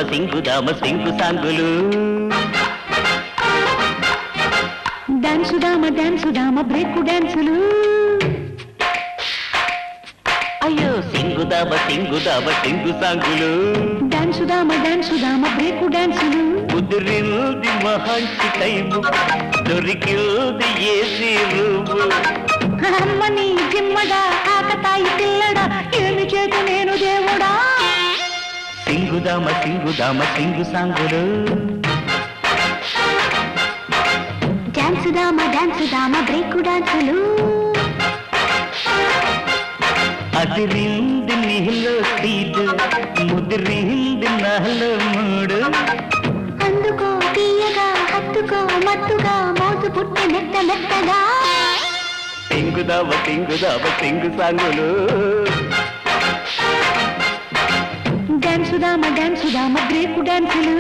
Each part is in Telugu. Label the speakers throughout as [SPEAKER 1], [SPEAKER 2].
[SPEAKER 1] సింగుదామ సింగు సాంగులు
[SPEAKER 2] డాన్సు దామ డాన్సు దామ బ్రేక్ డాన్సులు
[SPEAKER 1] అయ్యో సింగుదామ సింగుదామ సింగు సాంగులు
[SPEAKER 2] డాన్సు దామ డాన్సు దామ బ్రేక్ డాన్సులు
[SPEAKER 1] కుదిరింది మహాంచి టైము దొరికింది ఏసీ రూము
[SPEAKER 2] అమ్మని జిమ్మడా ఆకతాయి పిల్లడా ఏమి చేత నేను దేవుడా
[SPEAKER 1] సింగుదామ సింగుదామ సింగు సాంగులు
[SPEAKER 2] డాన్సు దామ డాన్సు దామ బ్రేక్ డాన్సులు
[SPEAKER 1] అదిరింది నీలో స్పీడ్ ముదిరింది నాలో మూడు
[SPEAKER 2] అందుకో తీయగా హత్తుకో మత్తుగా మోసు పుట్టి మెత్త మెత్తగా
[SPEAKER 1] సింగుదామ సింగుదామ సింగు సాంగులు
[SPEAKER 2] డాన్సు దామ డాన్సు దామ బ్రేక్ డాన్సులు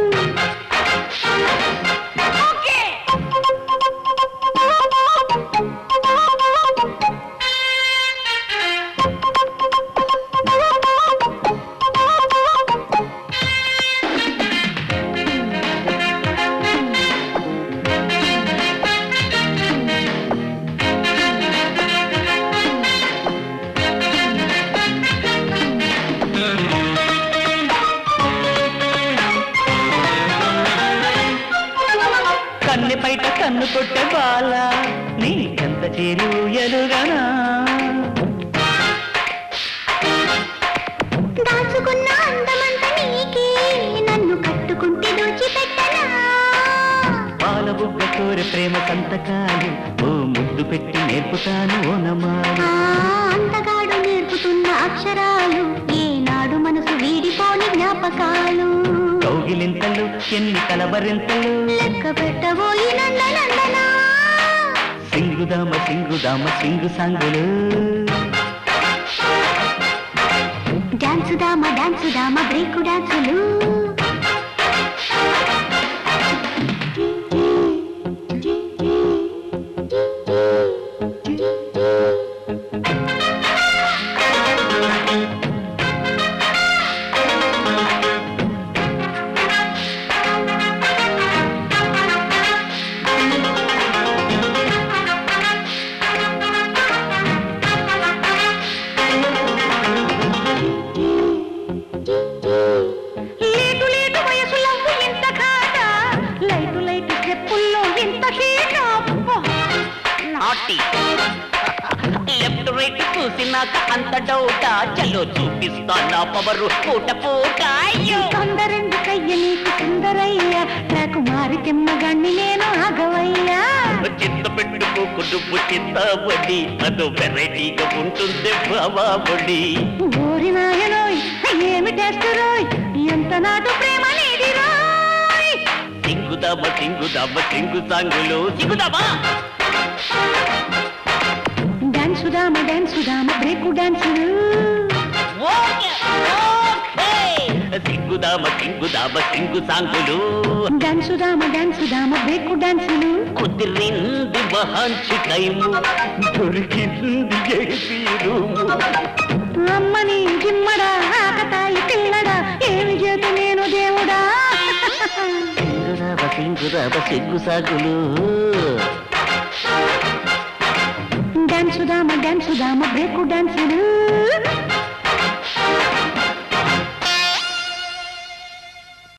[SPEAKER 1] కన్నె బయట కన్ను కొట్టే బాల నీకెంత చేరు ఎలుగనా
[SPEAKER 2] దాచుకున్న అందమంత నీకే నన్ను కట్టుకుంటే దోచిపెట్టనా
[SPEAKER 1] పాల బుగ్గ కోరి ప్రేమ సంతకాలు ఓ ముద్దు పెట్టి నేర్పుతాను ఓనమాలు
[SPEAKER 2] ఆ అంతగాడు నేర్పుతున్న అక్షరాలు ఏనాడు మనసు వీడిపోని జ్ఞాపకాలు
[SPEAKER 1] కౌగిలింతలు ఎన్ని కలవరింతలు
[SPEAKER 2] లెక్క పెట్టబోయి నందనందనా
[SPEAKER 1] సింగుదామ సింగుదామ సింగు సాంగులు
[SPEAKER 2] డాన్సు దామ డాన్సు దామ బ్రేక్ డాన్సులు లేటు లేటు వయసులో ఇంత కాట లైటు లైటు చెప్పుల్లో ఇంత హీట
[SPEAKER 1] నాటి లెఫ్ట్ రైట్ చూసినాక అంత డౌట చలో చూపిస్తా నా పవరు పూట పూట అయ్యో
[SPEAKER 2] తొందరండి కయ్య నీకు సుందరయ్య నాకు మారి తిమ్మగాన్ని నేను ఆగవయ్యా
[SPEAKER 1] చింత పెట్టుకోకు నువ్వు చింతబడి అదో వెరైటీగా ఉంటుంది బాబాబడి
[SPEAKER 2] ఓరి నాయనోయ్ ఏమి టెస్ట్ రోయ్ ఎంత నాటు ప్రేమ నీది రోయ్
[SPEAKER 1] సింగుదామ సింగుదామ సింగు సాంగులు సింగుదామా
[SPEAKER 2] డాన్సు దామ డాన్సు దామ బ్రేక్ డాన్సులు
[SPEAKER 1] ఓకే, ఓకే. సింగుదామ సింగుదామ సింగు సాంగులు
[SPEAKER 2] డాన్సు దామ డాన్సు దామ బ్రేక్ డాన్సులు
[SPEAKER 1] కుదిరింది మహాంచి టైము దొరికింది ఏసీ రూము
[SPEAKER 2] అమ్మని జిమ్మడా ఆకతాయి పిల్లడా ఏమి చేత నేను దేవుడా
[SPEAKER 1] సింగుదామ సింగుదామ సింగు సాగులు
[SPEAKER 2] డాన్సు దామ డాన్సు దామ బ్రేక్ డాన్సులు